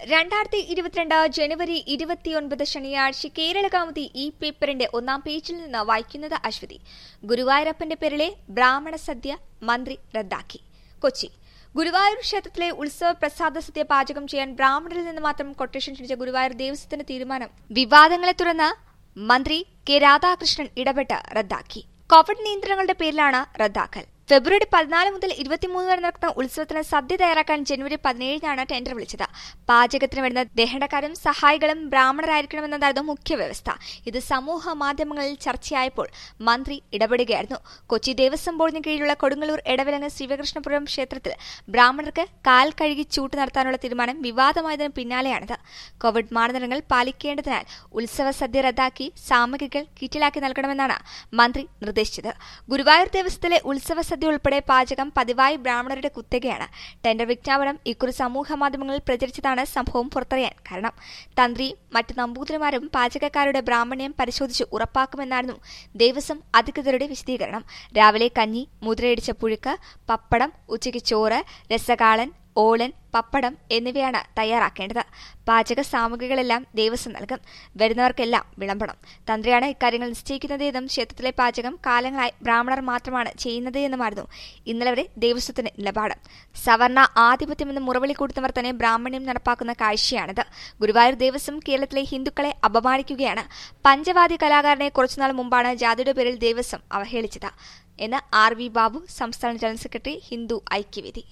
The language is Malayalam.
രണ്ടായിരത്തി ഇരുപത്തിരണ്ട് ജനുവരി ഇരുപത്തിയൊൻപത് ശനിയാഴ്ച കേരള കൗമുദി ഈ പേപ്പറിന്റെ ഒന്നാം പേജിൽ നിന്ന് വായിക്കുന്നത് അശ്വതി ഗുരുവായൂരപ്പന്റെ പേരിലെ ബ്രാഹ്മണ സദ്യ മന്ത്രി റദ്ദാക്കി കൊച്ചി ഗുരുവായൂർ ക്ഷേത്രത്തിലെ ഉത്സവ പ്രസാദ സദ്യ പാചകം ചെയ്യാൻ ബ്രാഹ്മണരിൽ നിന്ന് മാത്രം കൊട്ടേഷൻ ക്ഷണിച്ച ഗുരുവായൂർ ദേവസ്വത്തിന്റെ തീരുമാനം വിവാദങ്ങളെ തുടർന്ന് മന്ത്രി കെ രാധാകൃഷ്ണൻ ഇടപെട്ട് റദ്ദാക്കി കോവിഡ് നിയന്ത്രണങ്ങളുടെ പേരിലാണ് റദ്ദാക്കൽ ഫെബ്രുവരി പതിനാല് മുതൽ ഇരുപത്തിമൂന്ന് വരെ നടക്കുന്ന ഉത്സവത്തിന് സദ്യ തയ്യാറാക്കാൻ ജനുവരി പതിനേഴിനാണ് ടെൻഡർ വിളിച്ചത് പാചകത്തിന് വരുന്ന ദഹനക്കാരും സഹായികളും ബ്രാഹ്മണരായിരിക്കണമെന്നതായിരുന്നു മുഖ്യ വ്യവസ്ഥ ഇത് സമൂഹ മാധ്യമങ്ങളിൽ ചർച്ചയായപ്പോൾ മന്ത്രി ഇടപെടുകയായിരുന്നു കൊച്ചി ദേവസ്വം ബോർഡിന് കീഴിലുള്ള കൊടുങ്ങല്ലൂർ എടവിലങ്ങ് ശിവകൃഷ്ണപുരം ക്ഷേത്രത്തിൽ ബ്രാഹ്മണർക്ക് കാൽ കഴുകി ചൂട്ട് നടത്താനുള്ള തീരുമാനം വിവാദമായതിനു പിന്നാലെയാണിത് കോവിഡ് മാനദണ്ഡങ്ങൾ പാലിക്കേണ്ടതിനാൽ ഉത്സവ സദ്യ റദ്ദാക്കി സാമഗ്രികൾ കിറ്റിലാക്കി നൽകണമെന്നാണ് മന്ത്രി നിർദ്ദേശിച്ചത് ഗുരുവായൂർ ദേവസ്വത്തിലെ ഉത്സവ സദ്യ ഉൾപ്പെടെ പാചകം പതിവായി ബ്രാഹ്മണരുടെ കുത്തകയാണ് ടെൻഡർ വിജ്ഞാപനം ഇക്കുറി സമൂഹ മാധ്യമങ്ങളിൽ പ്രചരിച്ചതാണ് സംഭവം പുറത്തറിയാൻ കാരണം തന്ത്രി മറ്റ് നമ്പൂതിരിമാരും പാചകക്കാരുടെ ബ്രാഹ്മണ്യം പരിശോധിച്ച് ഉറപ്പാക്കുമെന്നായിരുന്നു ദേവസ്വം അധികൃതരുടെ വിശദീകരണം രാവിലെ കഞ്ഞി മുദ്രയടിച്ച പുഴുക്ക് പപ്പടം ഉച്ചയ്ക്ക് ചോറ് രസകാളൻ ഓളൻ പപ്പടം എന്നിവയാണ് തയ്യാറാക്കേണ്ടത് പാചക സാമഗ്രികളെല്ലാം ദേവസ്വം നൽകും വരുന്നവർക്കെല്ലാം വിളമ്പണം തന്ത്രിയാണ് ഇക്കാര്യങ്ങൾ നിശ്ചയിക്കുന്നത് എന്നും ക്ഷേത്രത്തിലെ പാചകം കാലങ്ങളായി ബ്രാഹ്മണർ മാത്രമാണ് ചെയ്യുന്നത് എന്നുമായിരുന്നു ഇന്നലെ വരെ ദേവസ്വത്തിന്റെ നിലപാട് സവർണ ആധിപത്യമെന്ന് മുറവിളി കൂട്ടുന്നവർ തന്നെ ബ്രാഹ്മണ്യം നടപ്പാക്കുന്ന കാഴ്ചയാണിത് ഗുരുവായൂർ ദേവസ്വം കേരളത്തിലെ ഹിന്ദുക്കളെ അപമാനിക്കുകയാണ് പഞ്ചവാദി കലാകാരനെ കുറച്ചുനാൾ മുമ്പാണ് ജാതിയുടെ പേരിൽ ദേവസ്വം അവഹേളിച്ചത് എന്ന് ആർ വി ബാബു സംസ്ഥാന ജനറൽ സെക്രട്ടറി ഹിന്ദു ഐക്യവേദി